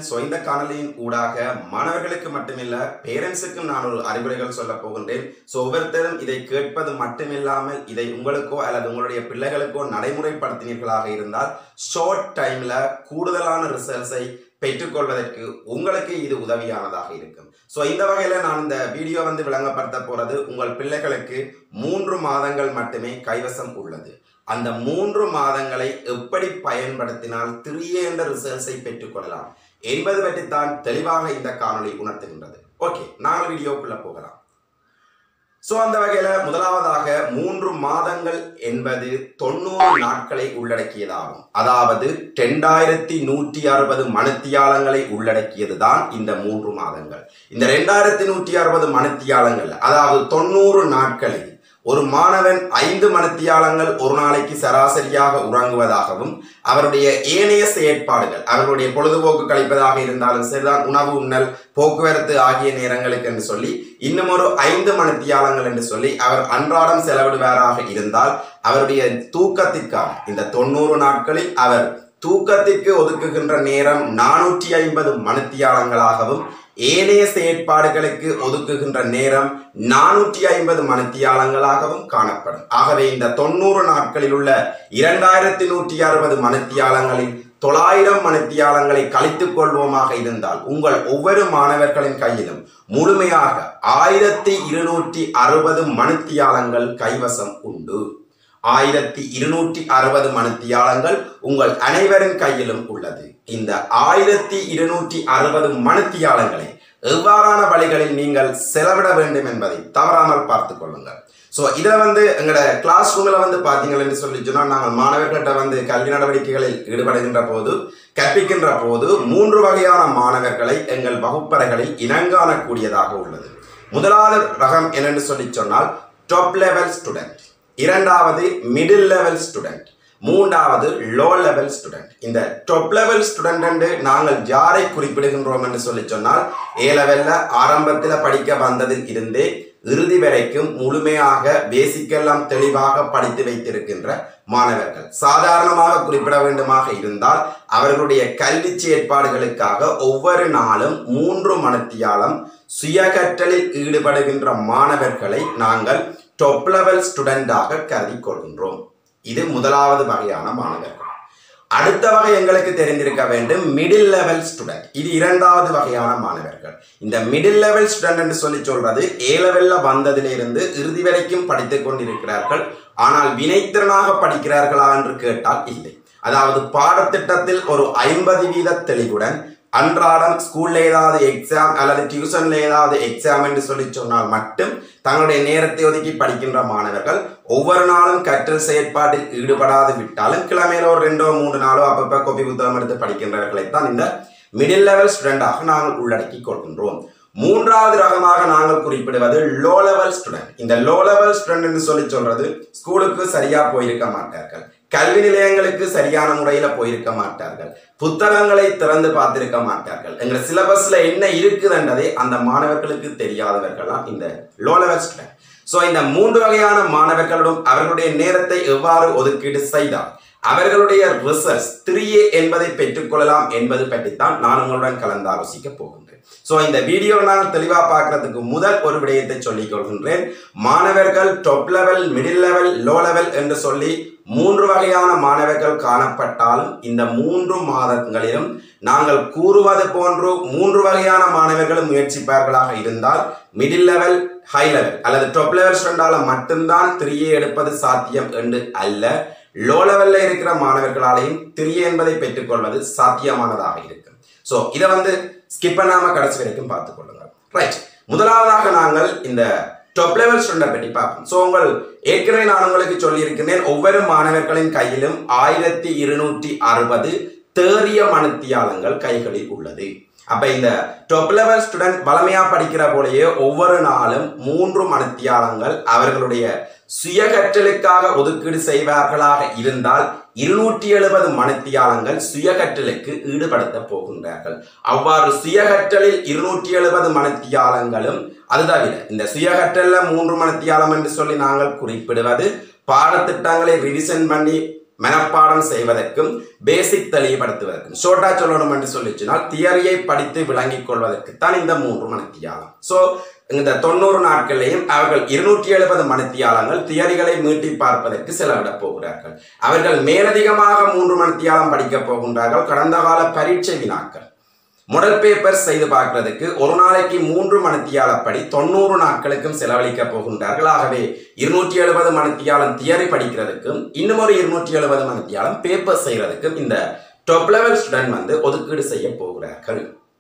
so இந்த காணொலியின் ஊடாக மாணவர்களுக்கு மட்டுமில்ல பேரண்ட்ஸுக்கும் நான் ஒரு அறிவுரைகள் சொல்ல போகின்றேன் ஸோ ஒவ்வொருத்தரும் இதை கேட்பது மட்டுமில்லாமல் இதை உங்களுக்கோ அல்லது உங்களுடைய பிள்ளைகளுக்கோ நடைமுறைப்படுத்தினீர்களாக இருந்தால் ஷார்ட் டைம்ல கூடுதலான ரிசல்ட்ஸை பெற்றுக்கொள்வதற்கு உங்களுக்கு இது உதவியானதாக இருக்கும் ஸோ இந்த வகையில நான் இந்த வீடியோ வந்து விளங்கப்படுத்த போறது உங்கள் பிள்ளைகளுக்கு மூன்று மாதங்கள் மட்டுமே கைவசம் உள்ளது அந்த மூன்று மாதங்களை எப்படி பயன்படுத்தினால் திரியேண்ட ரிசல்ட்ஸை பெற்றுக்கொள்ளலாம் என்பது பற்றித்தான் தெளிவாக இந்த காணொளி உணர்த்துகின்றது ஓகே நாங்கள் வீடியோக்குள்ள போகலாம் ஸோ அந்த வகையில முதலாவதாக மூன்று மாதங்கள் என்பது தொண்ணூறு நாட்களை உள்ளடக்கியதாகும் அதாவது ரெண்டாயிரத்தி நூற்றி அறுபது மணித்தியாலங்களை உள்ளடக்கியது தான் இந்த மூன்று மாதங்கள் இந்த ரெண்டாயிரத்தி நூற்றி அறுபது மணித்தியாலங்கள் அதாவது தொண்ணூறு நாட்களில் ஒரு மாணவன் ஐந்து மணித்தியாலங்கள் ஒரு நாளைக்கு சராசரியாக உறங்குவதாகவும் அவருடைய ஏனைய செயற்பாடுகள் அவர்களுடைய பொழுதுபோக்கு கழிப்பதாக இருந்தாலும் சரிதான் உணவு உண்ணல் போக்குவரத்து ஆகிய நேரங்களுக்கு என்று சொல்லி இன்னும் ஒரு ஐந்து மணித்தியாலங்கள் என்று சொல்லி அவர் அன்றாடம் செலவிடுவாராக இருந்தால் அவருடைய தூக்கத்திற்காக இந்த தொண்ணூறு நாட்களில் அவர் தூக்கத்திற்கு ஒதுக்குகின்ற நேரம் நானூற்றி ஐம்பது மணித்தியாலங்களாகவும் ஏனைய செயற்பாடுகளுக்கு ஒதுக்குகின்ற நேரம் நானூற்றி ஐம்பது மணித்தியாலங்களாகவும் காணப்படும் ஆகவே இந்த தொண்ணூறு நாட்களில் உள்ள இரண்டாயிரத்தி நூற்றி அறுபது மணித்தியாலங்களில் தொள்ளாயிரம் மணித்தியாலங்களை கழித்துக் கொள்வோமாக இருந்தால் உங்கள் ஒவ்வொரு மாணவர்களின் கையிலும் முழுமையாக ஆயிரத்தி இருநூற்றி அறுபது மணித்தியாலங்கள் கைவசம் உண்டு ஆயிரத்தி இருநூற்றி அறுபது மணித்தியாலங்கள் உங்கள் அனைவரின் கையிலும் உள்ளது இந்த ஆயிரத்தி இருநூற்றி அறுபது மணித்தியாலங்களை எவ்வாறான வழிகளில் நீங்கள் செலவிட வேண்டும் என்பதை தவறாமல் பார்த்துக் கொள்ளுங்கள் ஸோ இதை வந்து எங்களோட கிளாஸ் ரூமில் வந்து பார்த்தீங்கன்னு சொல்லி சொன்னால் நாங்கள் மாணவர்கிட்ட வந்து கல்வி நடவடிக்கைகளில் ஈடுபடுகின்ற போது கற்பிக்கின்ற போது மூன்று வகையான மாணவர்களை எங்கள் வகுப்பறைகளில் இனங்காணக்கூடியதாக உள்ளது முதலாவது ரகம் என்னென்னு சொல்லி சொன்னால் டாப் லெவல் ஸ்டூடெண்ட் இரண்டாவது மிடில் லெவல் ஸ்டூடெண்ட் மூன்றாவது லோ லெவல் ஸ்டூடெண்ட் இந்த டாப் லெவல் ஸ்டூடெண்ட் நாங்கள் யாரை குறிப்பிடுகின்றோம் என்று சொல்லி சொன்னால் ஏ லெவல்ல ஆரம்பத்தில் படிக்க வந்ததில் இருந்தே இறுதி வரைக்கும் முழுமையாக பேசிக்கெல்லாம் தெளிவாக படித்து வைத்திருக்கின்ற மாணவர்கள் சாதாரணமாக குறிப்பிட வேண்டுமாக இருந்தால் அவர்களுடைய கல்வி செயற்பாடுகளுக்காக ஒவ்வொரு நாளும் மூன்று மணத்தியாலம் சுயகற்றலில் ஈடுபடுகின்ற மாணவர்களை நாங்கள் டொப் லெவல் ஸ்டூடெண்டாக கருதி கொள்கின்றோம் இது முதலாவது வகையான மாணவர்கள் அடுத்த வகை எங்களுக்கு தெரிந்திருக்க வேண்டும் மிடில் லெவல் ஸ்டூடெண்ட் இது இரண்டாவது வகையான மாணவர்கள் இந்த மிடில் லெவல் ஸ்டூடெண்ட் என்று சொல்லி சொல்றது ஏ லெவல்ல வந்ததிலிருந்து இறுதி வரைக்கும் படித்துக் கொண்டிருக்கிறார்கள் ஆனால் வினைத்திறனாக படிக்கிறார்களா என்று கேட்டால் இல்லை அதாவது பாடத்திட்டத்தில் ஒரு ஐம்பது வீத தெளிவுடன் அன்றாடம் ஸ்கூல்ல ஏதாவது எக்ஸாம் அல்லது டியூஷன்ல ஏதாவது எக்ஸாம் என்று சொல்லி சொன்னால் மட்டும் தங்களுடைய நேரத்தை ஒதுக்கி படிக்கின்ற மாணவர்கள் ஒவ்வொரு நாளும் கற்றல் செயற்பாட்டில் ஈடுபடாது விட்டாலும் கிழமையில ஒரு ரெண்டோ மூன்று நாளோ அப்பப்ப கோப்பி புத்தகம் எடுத்து படிக்கின்றவர்களைத்தான் இந்த மிடில் லெவல் ஸ்டூடெண்டாக நாங்கள் உள்ளடக்கி கொள்கின்றோம் மூன்றாவது ரகமாக நாங்கள் குறிப்பிடுவது லோ லெவல் ஸ்டூடெண்ட் இந்த லோ லெவல் ஸ்டூடெண்ட் சொல்லி சொல்றது ஸ்கூலுக்கு சரியா போயிருக்க மாட்டார்கள் கல்வி நிலையங்களுக்கு சரியான முறையில போயிருக்க மாட்டார்கள் புத்தகங்களை திறந்து பார்த்திருக்க மாட்டார்கள் எங்க சிலபஸ்ல என்ன இருக்குதுன்றதே அந்த மாணவர்களுக்கு தெரியாதவர்கள்லாம் இந்த லோ லெவல் ஸ்டூடெண்ட் ஸோ இந்த மூன்று வகையான மாணவர்களிடம் அவர்களுடைய நேரத்தை எவ்வாறு ஒதுக்கீடு செய்தால் அவர்களுடைய ரிசல்ட்ஸ் த்ரீ ஏ என்பதை பெற்றுக்கொள்ளலாம் என்பது பற்றித்தான் நான் உங்களுடன் கலந்து ஆலோசிக்க போகின்றேன் ஸோ இந்த வீடியோ நான் தெளிவாக பார்க்கறதுக்கு முதல் ஒரு விடயத்தை சொல்லிக் கொள்கின்றேன் மாணவர்கள் top level middle level low level என்று சொல்லி மூன்று வகையான மாணவர்கள் காணப்பட்டாலும் இந்த மூன்று மாதங்களிலும் நாங்கள் கூறுவது போன்று மூன்று வகையான மாணவர்களும் முயற்சிப்பார்களாக இருந்தால் மிடில் லெவல் ஹை லெவல் அல்லது டாப் லெவல் ஸ்டூடெண்டால மட்டும்தான் த்ரீயே எடுப்பது சாத்தியம் என்று அல்ல லோ லெவல்ல இருக்கிற மாணவர்களாலையும் த்ரீ என்பதை பெற்றுக்கொள்வது சாத்தியமானதாக இருக்கும் ஸோ இதை வந்து ஸ்கிப் பண்ணாம கடைசி வரைக்கும் பார்த்துக் கொள்ளுங்கள் ரைட் முதலாவதாக நாங்கள் இந்த டாப் லெவல் ஸ்டூடெண்ட் பற்றி பார்ப்போம் ஸோ உங்கள் ஏற்கனவே நான் உங்களுக்கு சொல்லியிருக்கிறேன் ஒவ்வொரு மாணவர்களின் கையிலும் ஆயிரத்தி இருநூற்றி அறுபது தேறிய மணித்தியாலங்கள் கைகளில் உள்ளது அப்ப இந்த டாப் லெவல் ஸ்டூடெண்ட் வளமையா படிக்கிற போலயே ஒவ்வொரு நாளும் மூன்று மணித்தியாலங்கள் அவர்களுடைய சுயகற்றலுக்காக ஒதுக்கீடு செய்வார்களாக இருந்தால் இருநூற்றி எழுபது மணித்தியாலங்கள் சுயகற்றலுக்கு ஈடுபடுத்த போகின்றார்கள் அவ்வாறு சுயகற்றலில் இருநூற்றி எழுபது மணித்தியாலங்களும் அது தவிர இந்த சுயகற்றல்ல மூன்று மணித்தியாலம் என்று சொல்லி நாங்கள் குறிப்பிடுவது பாடத்திட்டங்களை ரிவிஷன் பண்ணி மனப்பாடம் செய்வதற்கும் பேசிக் தெளிவுபடுத்துவதற்கும் ஷோர்ட்டா சொல்லணும் என்று சொல்லிச்சுனால் தியரியை படித்து விளங்கிக் கொள்வதற்கு தான் இந்த மூன்று மணித்தியாலம் ஸோ இந்த தொண்ணூறு நாட்களிலேயும் அவர்கள் இருநூற்றி எழுபது மணித்தியாலங்கள் தியரிகளை மீட்டி பார்ப்பதற்கு செலவிடப் போகிறார்கள் அவர்கள் மேலதிகமாக மூன்று மணித்தியாலம் படிக்கப் போகின்றார்கள் கடந்த கால பரீட்சை வினாக்கள் முடல் பேப்பர் செய்து பார்க்கிறதுக்கு ஒரு நாளைக்கு மூன்று மணித்தியாலப்படி தொண்ணூறு நாட்களுக்கும் செலவழிக்க போகின்றார்கள் ஆகவே இருநூற்றி எழுபது மணித்தியாலம் தியரி படிக்கிறதுக்கும் இன்னும் ஒரு இருநூற்றி எழுபது மணித்தியாலம் பேப்பர் செய்யறதுக்கும் இந்த டாப் லெவல் ஸ்டூடெண்ட் வந்து ஒதுக்கீடு செய்ய போகிறார்கள்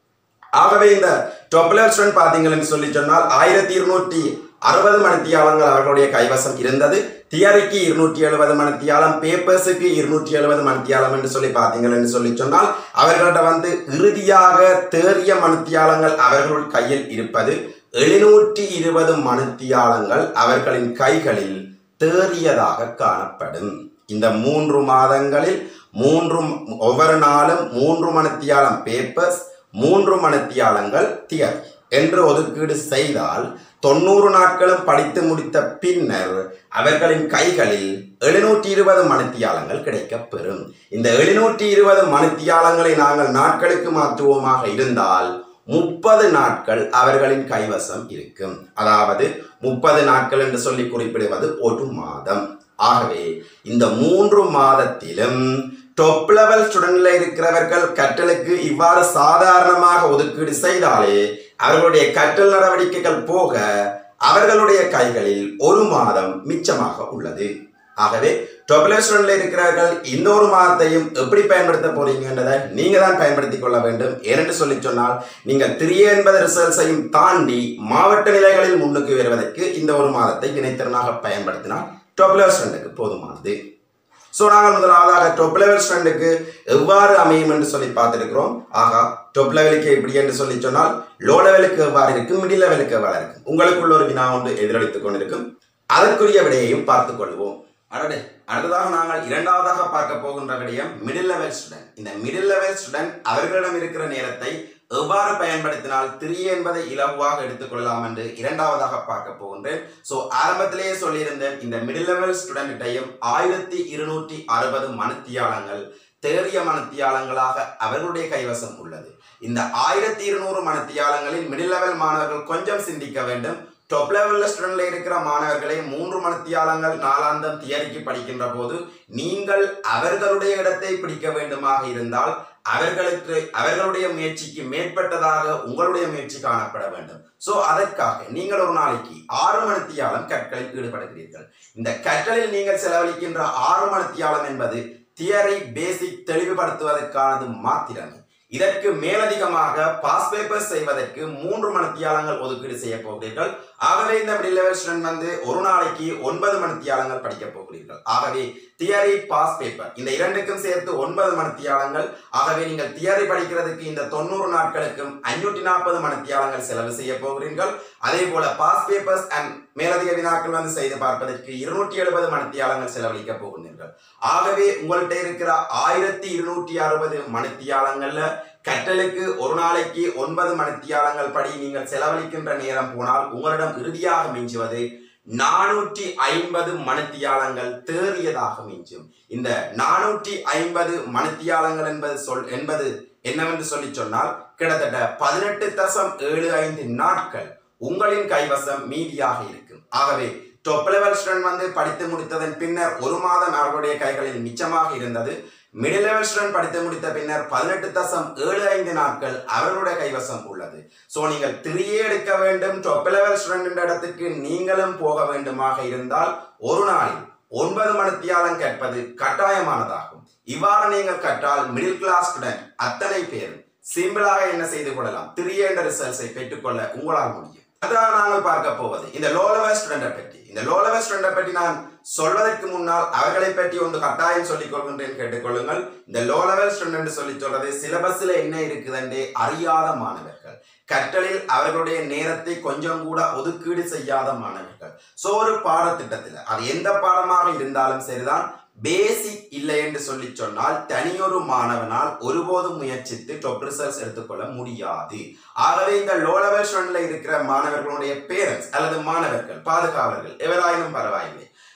ஆகவே இந்த டாப் லெவல் ஸ்டூடெண்ட் பார்த்தீங்கன்னு சொல்லி சொன்னால் ஆயிரத்தி இருநூற்றி அறுபது மணித்தியாலங்கள் அவர்களுடைய கைவசம் இருந்தது தியரிக்கு இருநூற்றி எழுபது மணித்தியாலம் பேப்பர்ஸுக்கு இருநூற்றி எழுபது மணித்தியாலம் என்று சொல்லி பார்த்தீங்கன்னு சொல்லி சொன்னால் அவர்கள்ட்ட வந்து இறுதியாக தேறிய மணித்தியாலங்கள் அவர்கள் கையில் இருப்பது எழுநூற்றி இருபது மணித்தியாலங்கள் அவர்களின் கைகளில் தேறியதாக காணப்படும் இந்த மூன்று மாதங்களில் மூன்று ஒவ்வொரு நாளும் மூன்று மணித்தியாலம் பேப்பர்ஸ் மூன்று மணித்தியாலங்கள் தியரி என்று ஒதுக்கீடு செய்தால் தொண்ணூறு நாட்களும் படித்து முடித்த பின்னர் அவர்களின் கைகளில் எழுநூற்றி இருபது மணித்தியாலங்கள் கிடைக்கப் பெறும் இந்த எழுநூற்றி இருபது மணித்தியாலங்களை நாங்கள் நாட்களுக்கு மாற்றுவோமாக இருந்தால் முப்பது நாட்கள் அவர்களின் கைவசம் இருக்கும் அதாவது முப்பது நாட்கள் என்று சொல்லி குறிப்பிடுவது ஒரு மாதம் ஆகவே இந்த மூன்று மாதத்திலும் டொப் லெவல் ஸ்டூடெண்ட்ல இருக்கிறவர்கள் கற்றலுக்கு இவ்வாறு சாதாரணமாக ஒதுக்கீடு செய்தாலே அவர்களுடைய கற்றல் நடவடிக்கைகள் போக அவர்களுடைய கைகளில் ஒரு மாதம் மிச்சமாக உள்ளது ஆகவே டொப் லெவல் ஸ்டூடெண்ட்ல இருக்கிறவர்கள் இந்த ஒரு மாதத்தையும் எப்படி பயன்படுத்த போறீங்கன்றதை நீங்க தான் பயன்படுத்திக் கொள்ள வேண்டும் ஏனென்று சொல்லி சொன்னால் நீங்கள் த்ரீ எண்பது ரிசல்ட்ஸையும் தாண்டி மாவட்ட நிலைகளில் முன்னுக்கு வருவதற்கு இந்த ஒரு மாதத்தை இணைத்திறனாக பயன்படுத்தினால் டாப் லெவல் ஸ்டூடெண்ட்டுக்கு போதுமானது ஸோ நாங்கள் முதலாவதாக டொப் லெவல் ஸ்டூடெண்ட்டுக்கு எவ்வாறு அமையும் என்று சொல்லி பார்த்துருக்கிறோம் ஆகா டொப் லெவலுக்கு எப்படி என்று சொல்லி சொன்னால் லோ லெவலுக்கு எவ்வாறு இருக்கும் மிடில் லெவலுக்கு எவ்வாறு இருக்கும் உங்களுக்குள்ள ஒரு வினா ஒன்று எதிரொலித்துக் கொண்டிருக்கும் அதற்குரிய விடையையும் பார்த்துக் கொள்வோம் அடடே அடுத்ததாக நாங்கள் இரண்டாவதாக பார்க்க போகின்ற விடயம் மிடில் லெவல் ஸ்டூடெண்ட் இந்த மிடில் லெவல் ஸ்டூடெண்ட் அவர்களிடம் இருக்கிற நேரத்தை எவ்வாறு பயன்படுத்தினால் த்ரீ என்பதை இலவாக எடுத்துக்கொள்ளலாம் என்று இரண்டாவதாக பார்க்க போகின்றேன் ஸோ ஆரம்பத்திலேயே சொல்லியிருந்தேன் இந்த மிடில் லெவல் ஸ்டூடெண்ட்டையும் ஆயிரத்தி இருநூற்றி அறுபது மனத்தியாளங்கள் தேறிய மனத்தியாளங்களாக அவர்களுடைய கைவசம் உள்ளது இந்த ஆயிரத்தி இருநூறு மனத்தியாளங்களில் மிடில் லெவல் மாணவர்கள் கொஞ்சம் சிந்திக்க வேண்டும் டாப் லெவலில் ஸ்டூடெண்ட்ல இருக்கிற மாணவர்களை மூன்று மனத்தியாளங்கள் நாளாந்தம் தியரிக்கு படிக்கின்ற போது நீங்கள் அவர்களுடைய இடத்தை பிடிக்க வேண்டுமாக இருந்தால் அவர்களுக்கு அவர்களுடைய முயற்சிக்கு மேற்பட்டதாக உங்களுடைய முயற்சி காணப்பட வேண்டும் சோ அதற்காக நீங்கள் ஒரு நாளைக்கு ஆறு மணித்தியாலம் கற்களில் ஈடுபடுகிறீர்கள் இந்த கற்றலில் நீங்கள் செலவழிக்கின்ற ஆறு மணித்தியாலம் என்பது தியரி பேசிக் தெளிவுபடுத்துவதற்கானது மாத்திரமே இதற்கு மேலதிகமாக பாஸ் பேப்பர் செய்வதற்கு மூன்று மணித்தியாலங்கள் ஒதுக்கீடு செய்ய போகிறீர்கள் ஆகவே இந்த மிடில் லெவல் ஸ்டூடெண்ட் வந்து ஒரு நாளைக்கு ஒன்பது மணித்தியாலங்கள் படிக்க போகிறீர்கள் ஆகவே தியரி பாஸ் பேப்பர் இந்த இரண்டுக்கும் சேர்த்து ஒன்பது மணித்தியாலங்கள் ஆகவே நீங்கள் தியரி படிக்கிறதுக்கு இந்த தொண்ணூறு நாட்களுக்கும் ஐநூற்றி நாற்பது மணித்தியாலங்கள் செலவு செய்ய போகிறீர்கள் அதே போல பாஸ் பேப்பர்ஸ் அண்ட் மேலதிக வினாக்கள் வந்து செய்து பார்ப்பதற்கு இருநூற்றி எழுபது மணித்தியாலங்கள் செலவழிக்க போகிறீர்கள் ஆகவே உங்கள்கிட்ட இருக்கிற ஆயிரத்தி இருநூற்றி அறுபது மணித்தியாலங்கள்ல கற்றலுக்கு ஒரு நாளைக்கு ஒன்பது மணித்தியாலங்கள் படி நீங்கள் செலவழிக்கின்ற நேரம் போனால் உங்களிடம் இறுதியாக மிஞ்சுவது நானூற்றி ஐம்பது மணித்தியாலங்கள் தேறியதாக மிஞ்சும் இந்த நானூற்றி ஐம்பது மணித்தியாலங்கள் என்பது சொல் என்பது என்னவென்று சொல்லி சொன்னால் கிட்டத்தட்ட பதினெட்டு தசம் ஏழு ஐந்து நாட்கள் உங்களின் கைவசம் மீதியாக இருக்கும் ஆகவே டொப் லெவல் ஸ்டூடெண்ட் வந்து படித்து முடித்ததன் பின்னர் ஒரு மாதம் அவர்களுடைய கைகளில் மிச்சமாக இருந்தது மிடில் லெவல் ஸ்டூடெண்ட் படித்து முடித்த பின்னர் பதினெட்டு தசம் ஏழு ஐந்து நாட்கள் அவர்களுடைய கைவசம் உள்ளது சோ நீங்கள் திரியே எடுக்க வேண்டும் டொப் லெவல் ஸ்டூடெண்ட் இடத்துக்கு நீங்களும் போக வேண்டுமாக இருந்தால் ஒரு நாளில் ஒன்பது மணித்தியாலம் கேட்பது கட்டாயமானதாகும் இவ்வாறு நீங்கள் கற்றால் மிடில் கிளாஸ் ஸ்டூடெண்ட் அத்தனை பேரும் சிம்பிளாக என்ன செய்து கொள்ளலாம் த்ரீ என்ற ரிசல்ட்ஸை பெற்றுக்கொள்ள உங்களால் முடியும் அதான் நாங்கள் பார்க்க போவது இந்த லோ லெவல் ஸ்டூடெண்டை பற்றி இந்த லோ லெவல் ஸ்டூடெண்டை பற்றி நான் சொல்வதற்கு முன்னால் அவர்களை பற்றி ஒன்று கட்டாயம் சொல்லிக் கொள்கின்றேன் கேட்டுக்கொள்ளுங்கள் இந்த லோ லெவல் ஸ்டூடெண்ட் சொல்லி சொல்றது சிலபஸ்ல என்ன இருக்குதுன்றே அறியாத மாணவர்கள் கற்றலில் அவர்களுடைய நேரத்தை கொஞ்சம் கூட ஒதுக்கீடு செய்யாத மாணவர்கள் சோ ஒரு பாடத்திட்டத்தில் அது எந்த பாடமாக இருந்தாலும் சரிதான் பேசிக் இல்லை என்று சொல்லி சொன்னால் தனியொரு மாணவனால் ஒருபோதும் முயற்சித்து டொப் ரிசல்ட்ஸ் எடுத்துக்கொள்ள முடியாது ஆகவே இந்த லோ லெவல் ஸ்டூடெண்ட்ல இருக்கிற மாணவர்களுடைய பேரண்ட்ஸ் அல்லது மாணவர்கள் பாதுகாவலர்கள் எவராயினும் பரவாயில்லை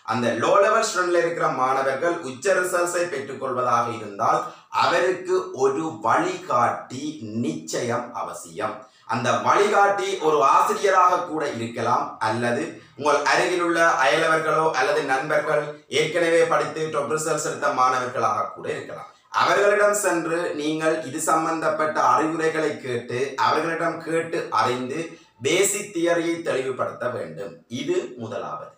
அந்த லோ லெவல் ஸ்டூடெண்ட்ல இருக்கிற மாணவர்கள் உச்ச ரிசல்ட்ஸை பெற்றுக்கொள்வதாக இருந்தால் அவருக்கு ஒரு வழிகாட்டி நிச்சயம் அவசியம் அந்த வழிகாட்டி ஒரு ஆசிரியராக கூட இருக்கலாம் அல்லது உங்கள் அருகில் உள்ள அயலவர்களோ அல்லது நண்பர்கள் ஏற்கனவே படித்து டொப் ரிசல்ட்ஸ் எடுத்த மாணவர்களாக கூட இருக்கலாம் அவர்களிடம் சென்று நீங்கள் இது சம்பந்தப்பட்ட அறிவுரைகளை கேட்டு அவர்களிடம் கேட்டு அறிந்து பேசிக் தியரியை தெளிவுபடுத்த வேண்டும் இது முதலாவது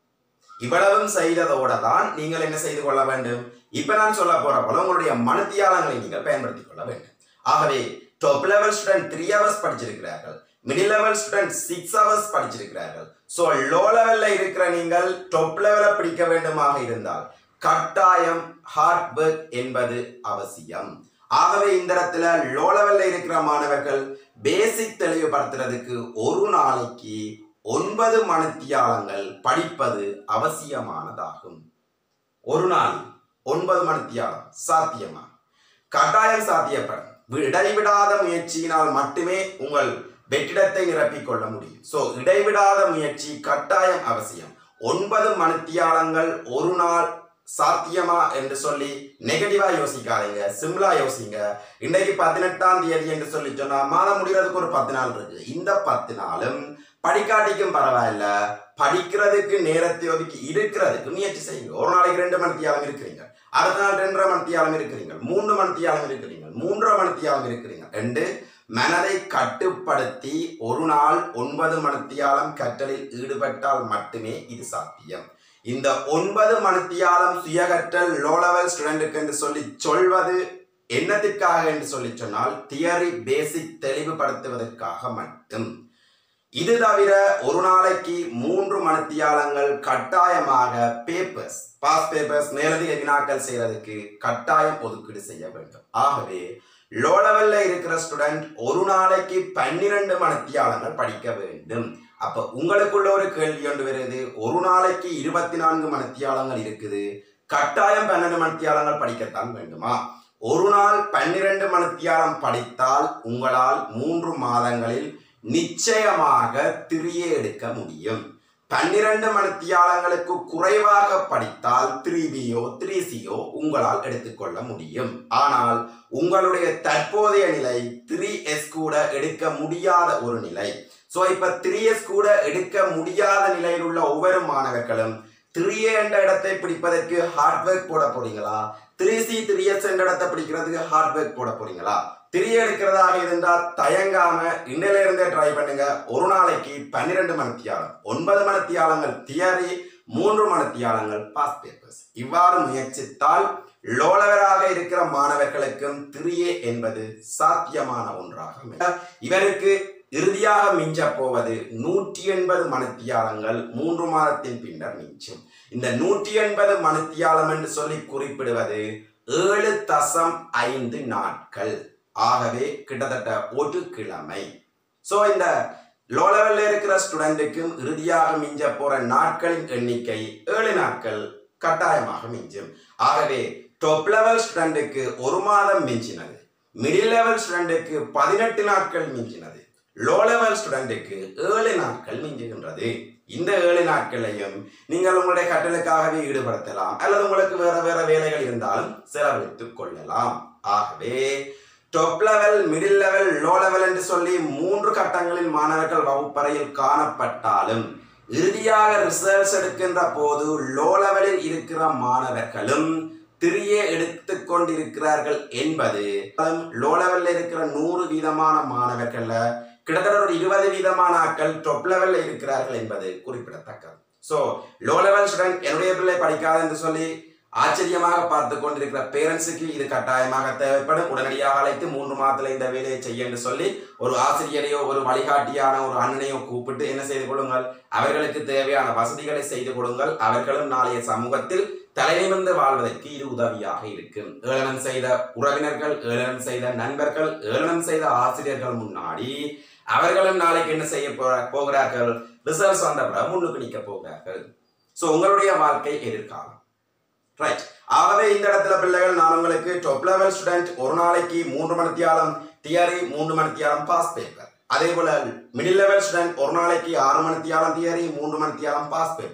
இவ்வளவும் செய்ததோட தான் நீங்கள் என்ன செய்து கொள்ள வேண்டும் இப்ப நான் சொல்ல போற போல உங்களுடைய மனத்தியாளங்களை நீங்கள் பயன்படுத்திக் கொள்ள வேண்டும் ஆகவே top level student three hours படிச்சிருக்கிறார்கள் middle level student six hours படிச்சிருக்கிறார்கள் ஸோ லோ லெவல்ல இருக்கிற நீங்கள் டாப் லெவலை படிக்க வேண்டுமாக இருந்தால் கட்டாயம் ஹார்ட் ஒர்க் என்பது அவசியம் ஆகவே இந்த இடத்துல லோ லெவல்ல இருக்கிற மாணவர்கள் பேசிக் தெளிவுபடுத்துறதுக்கு ஒரு நாளைக்கு ஒன்பது மணித்தியாலங்கள் படிப்பது அவசியமானதாகும் ஒரு நாள் ஒன்பது மணித்தியாலம் சாத்தியமா கட்டாயம் சாத்தியப்படும் இடைவிடாத முயற்சியினால் மட்டுமே உங்கள் வெற்றிடத்தை நிரப்பிக் கொள்ள முடியும் சோ இடைவிடாத முயற்சி கட்டாயம் அவசியம் ஒன்பது மணித்தியாலங்கள் ஒரு நாள் சாத்தியமா என்று சொல்லி நெகட்டிவா யோசிக்காதீங்க சிம்பிளா யோசிங்க இன்னைக்கு பதினெட்டாம் தேதி என்று சொல்லி சொன்னா மாதம் முடிகிறதுக்கு ஒரு பத்து நாள் இருக்கு இந்த பத்து நாளும் படிக்காட்டிக்கும் பரவாயில்ல படிக்கிறதுக்கு நேரத்தை ஒதுக்கி இருக்கிறதுக்கு முயற்சி செய்யுங்க ஒரு நாளைக்கு ரெண்டு மணித்தியாலம் இருக்கிறீங்க அடுத்த நாள் ரெண்டரை மணித்தியாலம் இருக்கிறீங்க மூன்று மணித்தியாலம் இருக்கிறீங்க மூன்றரை மணித்தியாலம் இருக்கிறீங்க ரெண்டு மனதை கட்டுப்படுத்தி ஒரு நாள் ஒன்பது மணித்தியாலம் கற்றலில் ஈடுபட்டால் மட்டுமே இது சாத்தியம் இந்த ஒன்பது மணித்தியாலம் சுயகற்றல் லோ லெவல் ஸ்டூடெண்ட்டுக்கு என்று சொல்லி சொல்வது என்னத்திற்காக என்று சொல்லி சொன்னால் தியரி பேசிக் தெளிவுபடுத்துவதற்காக மட்டும் இது தவிர ஒரு நாளைக்கு மூன்று மணித்தியாலங்கள் கட்டாயமாக பேப்பர்ஸ் பாஸ் பேப்பர்ஸ் மேலதிக வினாக்கள் செய்யறதுக்கு கட்டாயம் ஒதுக்கீடு செய்ய வேண்டும் ஆகவே லோ லெவல்ல இருக்கிற ஸ்டூடெண்ட் ஒரு நாளைக்கு பன்னிரண்டு மணித்தியாலங்கள் படிக்க வேண்டும் அப்ப உங்களுக்குள்ள ஒரு கேள்வி ஒன்று வருது ஒரு நாளைக்கு இருபத்தி நான்கு மணித்தியாலங்கள் இருக்குது கட்டாயம் பன்னெண்டு மணித்தியாலங்கள் படிக்கத்தான் வேண்டுமா ஒரு நாள் பன்னிரண்டு மணித்தியாலம் படித்தால் உங்களால் மூன்று மாதங்களில் நிச்சயமாக திரியே எடுக்க முடியும் பன்னிரண்டு மணித்தியாலங்களுக்கு குறைவாக படித்தால் த்ரீ பியோ த்ரீ சியோ உங்களால் எடுத்துக்கொள்ள முடியும் ஆனால் உங்களுடைய தற்போதைய நிலை த்ரீ எஸ் கூட எடுக்க முடியாத ஒரு நிலை சோ இப்ப த்ரீ எஸ் கூட எடுக்க முடியாத நிலையில் உள்ள ஒவ்வொரு மாணவர்களும் த்ரீ என்ற இடத்தை பிடிப்பதற்கு ஹார்ட் ஒர்க் போட போறீங்களா த்ரீ சி த்ரீ எஸ் என்ற இடத்தை பிடிக்கிறதுக்கு ஹார்ட் ஒர்க் போட போறீங்களா திரி எடுக்கிறதாக இருந்தால் தயங்காம இன்னையில இருந்தே ட்ரை பண்ணுங்க ஒரு நாளைக்கு பன்னிரெண்டு மணித்தியாலம் ஒன்பது மணித்தியாலங்கள் தியரி மூன்று மணித்தியாலங்கள் பாஸ் பேப்பர்ஸ் இவ்வாறு முயற்சித்தால் லோலவராக இருக்கிற மாணவர்களுக்கும் திரியே என்பது சாத்தியமான ஒன்றாகும் இவருக்கு இறுதியாக மிஞ்ச போவது நூற்றி எண்பது மணித்தியாலங்கள் மூன்று மாதத்தின் பின்னர் மிஞ்சும் இந்த நூற்றி எண்பது மணித்தியாலம் என்று சொல்லி குறிப்பிடுவது ஏழு தசம் ஐந்து நாட்கள் ஆகவே கிட்டத்தட்ட ஒரு கிழமை சோ இந்த லோ லெவல்ல இருக்கிற ஸ்டூடெண்ட்டுக்கும் இறுதியாக மிஞ்ச போற நாட்களின் எண்ணிக்கை ஏழு நாட்கள் கட்டாயமாக மிஞ்சும் ஆகவே டாப் லெவல் ஸ்டூடெண்ட்டுக்கு ஒரு மாதம் மிஞ்சினது மிடில் லெவல் ஸ்டூடெண்ட்டுக்கு பதினெட்டு நாட்கள் மிஞ்சினது லோ லெவல் ஸ்டூடெண்ட்டுக்கு ஏழு நாட்கள் மிஞ்சுகின்றது இந்த ஏழு நாட்களையும் நீங்கள் உங்களுடைய கட்டளுக்காகவே ஈடுபடுத்தலாம் அல்லது உங்களுக்கு வேற வேற வேலைகள் இருந்தாலும் செலவழித்துக் கொள்ளலாம் ஆகவே top level middle level low level என்று சொல்லி மூன்று கட்டங்களில் மாணவர்கள் வகுப்பறையில் காணப்பட்டாலும் இறுதியாக ரிசர்ச் எடுக்கின்ற போது லோ லெவலில் இருக்கிற மாணவர்களும் திரியே எடுத்துக் கொண்டிருக்கிறார்கள் என்பது லோ லெவல்ல இருக்கிற நூறு வீதமான மாணவர்கள்ல கிட்டத்தட்ட ஒரு இருபது வீதமான ஆட்கள் டாப் லெவல்ல இருக்கிறார்கள் என்பது குறிப்பிடத்தக்கது ஸோ லோ லெவல் ஸ்டூடெண்ட் என்னுடைய பிள்ளை படிக்காது என்று சொல்லி ஆச்சரியமாக பார்த்து கொண்டிருக்கிற பேரண்ட்ஸுக்கு இது கட்டாயமாக தேவைப்படும் உடனடியாக அழைத்து மூன்று மாதத்துல இந்த வேலையை செய்ய என்று சொல்லி ஒரு ஆசிரியரையோ ஒரு வழிகாட்டியான ஒரு அண்ணனையோ கூப்பிட்டு என்ன செய்து கொள்ளுங்கள் அவர்களுக்கு தேவையான வசதிகளை செய்து கொடுங்கள் அவர்களும் நாளைய சமூகத்தில் தலைநிமிர்ந்து வாழ்வதற்கு இது உதவியாக இருக்கும் ஏளனம் செய்த உறவினர்கள் ஏளனம் செய்த நண்பர்கள் ஏளனம் செய்த ஆசிரியர்கள் முன்னாடி அவர்களும் நாளைக்கு என்ன செய்ய போற- போகிறார்கள் ரிசல்ட்ஸ் வந்த பிறகு முன்னுக்கு நிற்க போகிறார்கள் ஸோ உங்களுடைய வாழ்க்கை எதிர்காலம் ரைட் ஆகவே இந்த இடத்துல பிள்ளைகள் நான் உங்களுக்கு டாப் லெவல் ஸ்டூடெண்ட் ஒரு நாளைக்கு மூன்று மணித்தியாலம் தியரி மூன்று மணித்தியாலம் பாஸ் பேப்பர் அதே போல மிடில் லெவல் ஸ்டூடெண்ட் ஒரு நாளைக்கு ஆறு மணித்தியாலம் தியரி மூன்று மணித்தியாலம் pass paper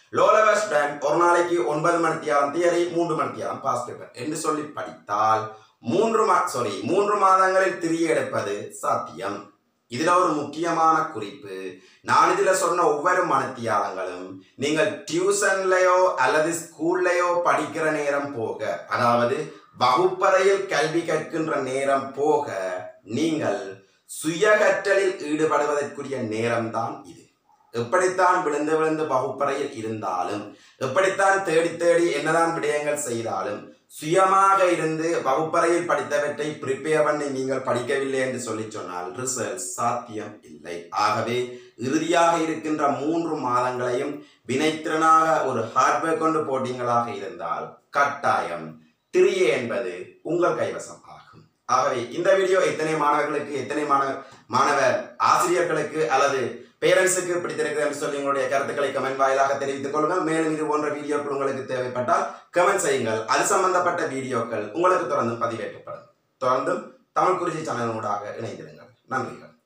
low level student ஒரு நாளைக்கு ஒன்பது மணித்தியாலம் தியரி மூன்று மணித்தியாலம் பாஸ் பேப்பர் என்று சொல்லி படித்தால் மூன்று மா சாரி மூன்று மாதங்களில் திரி எடுப்பது சாத்தியம் இதுல ஒரு முக்கியமான குறிப்பு நான் இதுல சொன்ன ஒவ்வொரு மனத்தியாலங்களும் நீங்கள் டியூஷன்லயோ அல்லது ஸ்கூல்லையோ படிக்கிற நேரம் போக அதாவது வகுப்பறையில் கல்வி கற்கின்ற நேரம் போக நீங்கள் சுயகற்றலில் ஈடுபடுவதற்குரிய நேரம்தான் இது எப்படித்தான் விழுந்து விழுந்து வகுப்பறையில் இருந்தாலும் எப்படித்தான் தேடி தேடி என்னதான் விடயங்கள் செய்தாலும் சுயமாக இருந்து வகுப்பறையில் படித்தவற்றை ப்ரிப்பேர் பண்ணி நீங்கள் படிக்கவில்லை என்று சொல்லி சொன்னால் ரிசல்ட் சாத்தியம் இல்லை ஆகவே இறுதியாக இருக்கின்ற மூன்று மாதங்களையும் வினைத்திறனாக ஒரு ஹார்ட்வேர் கொண்டு போட்டீங்களாக இருந்தால் கட்டாயம் திரியே என்பது உங்கள் கைவசம் ஆகும் ஆகவே இந்த வீடியோ எத்தனை மாணவர்களுக்கு எத்தனை மாணவ மாணவ ஆசிரியர்களுக்கு அல்லது பேரண்ட்ஸுக்கு பிடித்திருக்கிறது என்று சொல்லி உங்களுடைய கருத்துக்களை கமெண்ட் வாயிலாக தெரிவித்துக் கொள்ளுங்கள் மேலும் இது போன்ற வீடியோக்கள் உங்களுக்கு தேவைப்பட்டால் கமெண்ட் செய்யுங்கள் அது சம்பந்தப்பட்ட வீடியோக்கள் உங்களுக்கு தொடர்ந்து பதிவேற்றப்படும் தொடர்ந்தும் தமிழ் குறிச்சி சேனல் ஊடாக இணைந்திருங்கள் நன்றிகள்